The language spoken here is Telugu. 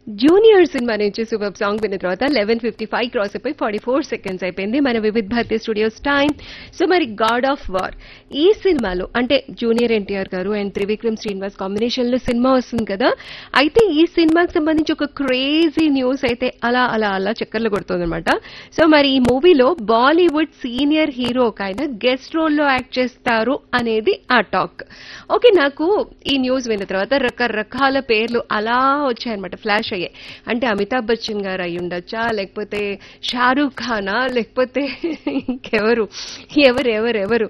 జూనియర్ సినిమా నుంచి సూపర్ సాంగ్ విన్న తర్వాత లెవెన్ ఫిఫ్టీ ఫైవ్ క్రాస్ అయిపోయి ఫార్టీ ఫోర్ సెకండ్స్ అయిపోయింది మన Vividh Bharati studios time so మరి గాడ్ ఆఫ్ వార్ ఈ సినిమాలో అంటే జూనియర్ ఎన్టీఆర్ గారు అండ్ త్రివిక్రమ్ శ్రీనివాస్ కాంబినేషన్ లో సినిమా వస్తుంది కదా అయితే ఈ సినిమాకి సంబంధించి ఒక క్రేజీ న్యూస్ అయితే అలా అలా అలా చక్కర్లు కొడుతుందన్నమాట సో మరి ఈ మూవీలో బాలీవుడ్ సీనియర్ హీరో ఒక ఆయన గెస్ట్ రోల్ లో యాక్ట్ చేస్తారు అనేది ఆ టాక్ ఓకే నాకు ఈ న్యూస్ విన్న తర్వాత రకరకాల పేర్లు అలా వచ్చాయన్నమాట ఫ్లాష్ అయ్యాయి అంటే అమితాబ్ బచ్చన్ గారు అయి ఉండొచ్చా లేకపోతే షారూఖ్ ఖానా లేకపోతే ఇంకెవరు ఎవరు ఎవరు ఎవరు